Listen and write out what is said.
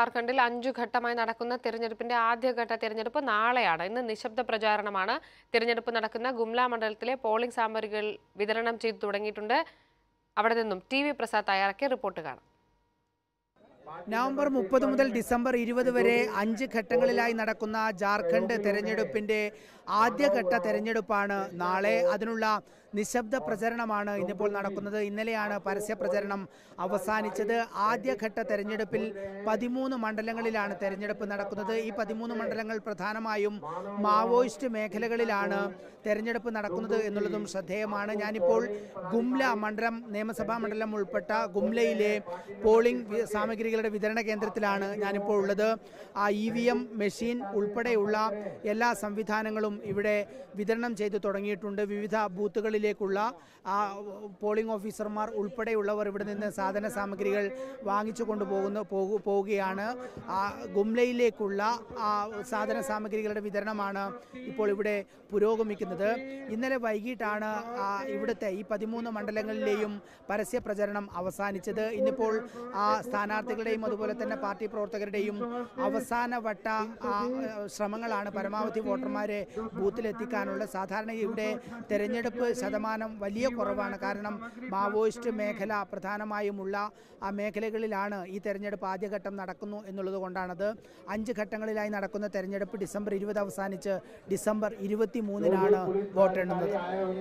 ജാർഖണ്ഡിൽ അഞ്ചു ഘട്ടമായി നടക്കുന്ന തിരഞ്ഞെടുപ്പിന്റെ ആദ്യഘട്ട തിരഞ്ഞെടുപ്പ് നാളെയാണ് ഇന്ന് നിശബ്ദ പ്രചാരണമാണ് തിരഞ്ഞെടുപ്പ് നടക്കുന്ന ഗുംല മണ്ഡലത്തിലെ പോളിംഗ് സാമഗ്രികൾ വിതരണം ചെയ്തു തുടങ്ങിയിട്ടുണ്ട് അവിടെ നിന്നും ടി വി പ്രസാദ് തയ്യാറാക്കിയ റിപ്പോർട്ട് കാണാം നവംബർ മുപ്പത് മുതൽ ഡിസംബർ ഇരുപത് വരെ അഞ്ച് ഘട്ടങ്ങളിലായി നടക്കുന്ന ജാർഖണ്ഡ് തെരഞ്ഞെടുപ്പിന്റെ ആദ്യഘട്ട തെരഞ്ഞെടുപ്പാണ് നാളെ അതിനുള്ള നിശബ്ദ പ്രചരണമാണ് ഇന്നിപ്പോൾ നടക്കുന്നത് ഇന്നലെയാണ് പരസ്യ പ്രചരണം അവസാനിച്ചത് ആദ്യഘട്ട തെരഞ്ഞെടുപ്പിൽ പതിമൂന്ന് മണ്ഡലങ്ങളിലാണ് തെരഞ്ഞെടുപ്പ് നടക്കുന്നത് ഈ പതിമൂന്ന് മണ്ഡലങ്ങൾ പ്രധാനമായും മാവോയിസ്റ്റ് മേഖലകളിലാണ് തെരഞ്ഞെടുപ്പ് നടക്കുന്നത് എന്നുള്ളതും ശ്രദ്ധേയമാണ് ഞാനിപ്പോൾ ഗുംല മണ്ഡലം നിയമസഭാ മണ്ഡലം ഉൾപ്പെട്ട ഗുംലയിലെ പോളിംഗ് വി- സാമഗ്രികളുടെ വിതരണ കേന്ദ്രത്തിലാണ് ഞാനിപ്പോൾ ഉള്ളത് ആ ഇ വി എം മെഷീൻ ഉൾപ്പെടെയുള്ള എല്ലാ സംവിധാനങ്ങളും ഇവിടെ വിതരണം ചെയ്തു തുടങ്ങിയിട്ടുണ്ട് വിവിധ ബൂത്തുകളിലേക്കുള്ള ആ പോളിംഗ് ഓഫീസർമാർ ഉൾപ്പെടെയുള്ളവർ ഇവിടെ നിന്ന് സാധന സാമഗ്രികൾ വാങ്ങിച്ചു കൊണ്ടുപോകുന്ന പോകു പോവുകയാണ് ആ ഗുംലയിലേക്കുള്ള ആ സാധന സാമഗ്രികളുടെ വിതരണമാണ് ഇപ്പോൾ ഇവിടെ പുരോഗമിക്കുന്നത് ഇന്നലെ വൈകിട്ടാണ് ആ ഇവിടുത്തെ ഈ പതിമൂന്ന് മണ്ഡലങ്ങളിലെയും പരസ്യ പ്രചരണം അവസാനിച്ചത് ഇന്നിപ്പോൾ ആ സ്ഥാനാർത്ഥികളുടെയും അതുപോലെ തന്നെ പാർട്ടി പ്രവർത്തകരുടെയും അവസാനവട്ട ആ, ശ്രമങ്ങളാണ് പരമാവധി വോട്ടർമാരെ ബൂത്തിലെത്തിക്കാനുള്ള സാധാരണ ഇവിടെ തെരഞ്ഞെടുപ്പ് ശതമാനം വലിയ കുറവാണ് കാരണം മാവോയിസ്റ്റ് മേഖല പ്രധാനമായുമുള്ള ആ മേഖലകളിലാണ് ഈ തെരഞ്ഞെടുപ്പ് ആദ്യഘട്ടം നടക്കുന്നു എന്നുള്ളത് കൊണ്ടാണത് അഞ്ച് ഘട്ടങ്ങളിലായി നടക്കുന്ന തെരഞ്ഞെടുപ്പ് ഡിസംബർ ഇരുപത് അവസാനിച്ച് ഡിസംബർ ഇരുപത്തി മൂന്നിനാണ് വോട്ടെണ്ണുന്നത്